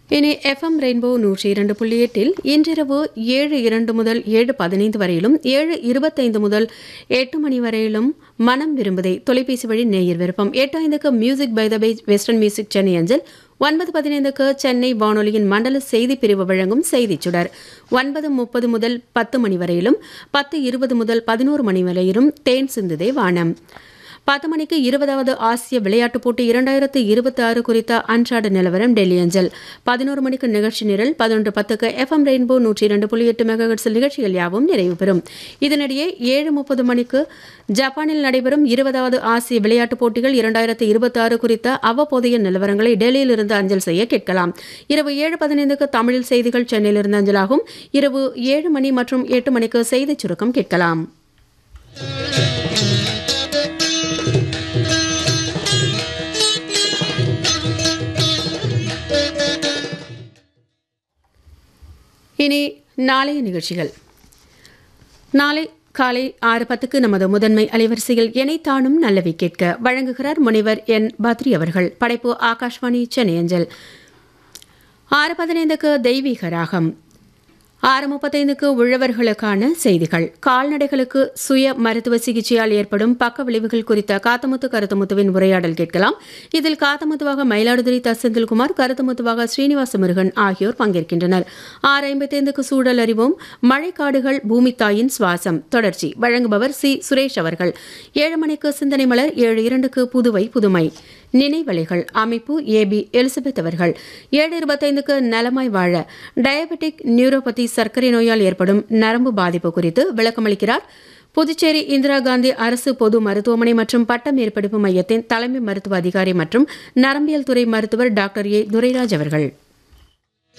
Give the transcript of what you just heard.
இனி FM rainbow நூற்றி இரண்டு புள்ளி எட்டில் இன்றிரவு ஏழு இரண்டு முதல் ஏழு பதினைந்து வரையிலும் ஏழு இருபத்தைந்து முதல் எட்டு மணி வரையிலும் மனம் விரும்புதை தொலைபேசி வழி நேயர் விருப்பம் எட்டு ஐந்துக்கு music by the by western music Chennai அஞ்சல் ஒன்பது பதினைந்துக்கு சென்னை வானொலியின் மண்டல செய்தி பிரிவு வழங்கும் செய்திச் சுடர் ஒன்பது முப்பது முதல் பத்து மணி வரையிலும் பத்து இருபது முதல் பதினோரு மணி வரையிலும் தேன் சிந்துதே வானம் பத்து மணிக்கு இருபதாவது ஆசிய விளையாட்டுப் போட்டி இரண்டாயிரத்து இருபத்தி ஆறு குறித்த அன்றாட நிலவரம் டெல்லி அஞ்சல் பதினோரு மணிக்கு நிகழ்ச்சி நிரல் பதினொன்று பத்துக்கு எஃப்எம் ரெயின்போ நூற்றி இரண்டு புள்ளி எட்டு மெகாஹெட்ஸில் நிகழ்ச்சிகள் யாவும் நிறைவு பெறும் இதனிடையே ஏழு முப்பது மணிக்கு ஜப்பானில் நடைபெறும் இருபதாவது ஆசிய விளையாட்டுப் போட்டிகள் இரண்டாயிரத்து இருபத்தி ஆறு குறித்த அவ்வப்போதைய நிலவரங்களை டெல்லியில் இருந்து அஞ்சல் செய்ய கேட்கலாம் இரவு ஏழு பதினைந்துக்கு தமிழில் செய்திகள் சென்னையிலிருந்து அஞ்சலாகும் இரவு ஏழு மணி மற்றும் எட்டு மணிக்கு செய்திச் சுருக்கம் கேட்கலாம் இனி நாளைய நிகழ்ச்சிகள் நாளை காலை ஆறு பத்துக்கு நமது முதன்மை அலைவரிசையில் எனைத்தானும் நல்லவை கேட்க வழங்குகிறார் முனைவர் என் பத்ரி அவர்கள் படைப்பு ஆகாஷ்வாணி சென்னை அஞ்சல் ஆறு பதினைந்துக்கு தெய்வீக ராகம் ஆறு முப்பத்தைந்துக்கு உழவர்களுக்கான செய்திகள் கால்நடைகளுக்கு சுய மருத்துவ சிகிச்சையால் ஏற்படும் பக்க விளைவுகள் குறித்த காத்தமுத்து கருத்துமுத்துவின் உரையாடல் கேட்கலாம் இதில் காத்தமுத்துவாக மயிலாடுதுறை த செந்தில்குமார் கருத்துமுத்துவாக ஸ்ரீனிவாச முருகன் ஆகியோர் பங்கேற்கின்றனர் ஆறு ஐம்பத்தைந்துக்கு சூழல் அறிவோம் மழைக்காடுகள் பூமித்தாயின் சுவாசம் தொடர்ச்சி வழங்குபவர் சி சுரேஷ் அவர்கள் ஏழு மணிக்கு சிந்தனை மலர் ஏழு இரண்டுக்கு புதுவை புதுமை நினைவலைகள் அமைப்பு ஏபி எலிசபெத் அவர்கள் ஏழு இருபத்தைந்துக்கு நலமாய் வாழ டயபெட்டிக் நியூரோபதி சர்க்கரை நோயால் ஏற்படும் நரம்பு பாதிப்பு குறித்து விளக்கமளிக்கிறார் புதுச்சேரி இந்திரா காந்தி அரசு பொது மருத்துவமனை மற்றும் பட்ட மேற்படிப்பு மையத்தின் தலைமை மருத்துவ அதிகாரி மற்றும் நரம்பியல் துறை மருத்துவர் டாக்டர் ஏ துரைராஜ் அவர்கள்